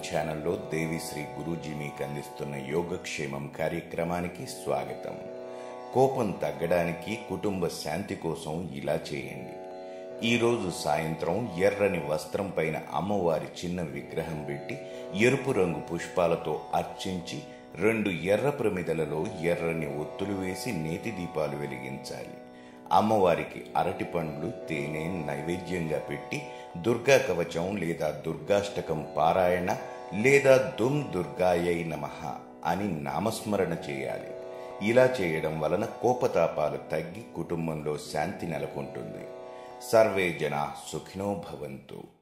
ఛానల్లో దేవిశ్రీ గురూజీ మీకు అందిస్తున్న యోగక్షేమం కార్యక్రమానికి స్వాగతం కోపం తగ్గడానికి కుటుంబ శాంతి కోసం ఇలా చేయండి ఈరోజు సాయంత్రం ఎర్రని వస్త్రం పైన అమ్మవారి చిన్న విగ్రహం పెట్టి ఎరుపు రంగు పుష్పాలతో అర్చించి రెండు ఎర్ర ప్రమిదలలో ఎర్రని ఒత్తులు వేసి నేతి దీపాలు వెలిగించాలి అమ్మవారికి అరటి పండ్లు తేనె నైవేద్యంగా పెట్టి దుర్గా కవచం లేదా దుర్గాష్టకం పారాయణ లేదా దుమ్ దుర్గాయై నమః అని నామస్మరణ చేయాలి ఇలా చేయడం వలన కోపతాపాలు తగ్గి కుటుంబంలో శాంతి నెలకొంటుంది సర్వే జనా సుఖినో భవంతు